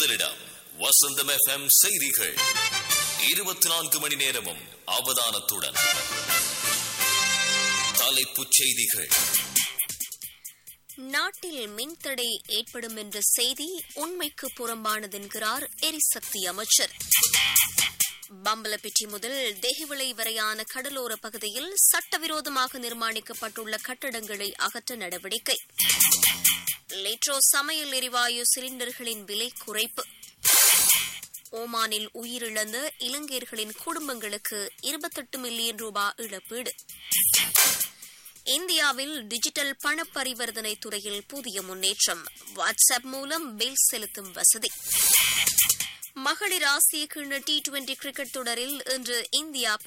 முதலிடம் வசந்தம் எஃப்எம் செய்திகள் இருபத்தி நான்கு மணி நேரமும் அவதானத்துடன் தலைப்புச் செய்திகள் நாட்டில் மின்தடை ஏற்படும் என்ற செய்தி உண்மைக்கு புறம்பானதென்கிறார் எரிசக்தி அமைச்சர் பம்பலப்பிட்டி முதல் தேகிவிளை வரையான கடலோர பகுதியில் சட்டவிரோதமாக நிர்மாணிக்கப்பட்டுள்ள கட்டடங்களை அகற்ற நடவடிக்கை லிட்ரோ சமையல் எரிவாயு சிலிண்டர்களின் விலை குறைப்பு ஓமானில் உயிரிழந்த இலங்கையர்களின் குடும்பங்களுக்கு இருபத்தெட்டு மில்லியன் ரூபாய் இழப்பீடு இந்தியாவில் டிஜிட்டல் பண பரிவர்த்தனை துறையில் புதிய முன்னேற்றம் வாட்ஸ்அப் மூலம் பில் செலுத்தும் வசதி மகளிர் ஆசிய கிண்ண டி டுவெண்டி கிரிக்கெட் தொடரில் இன்று இந்தியா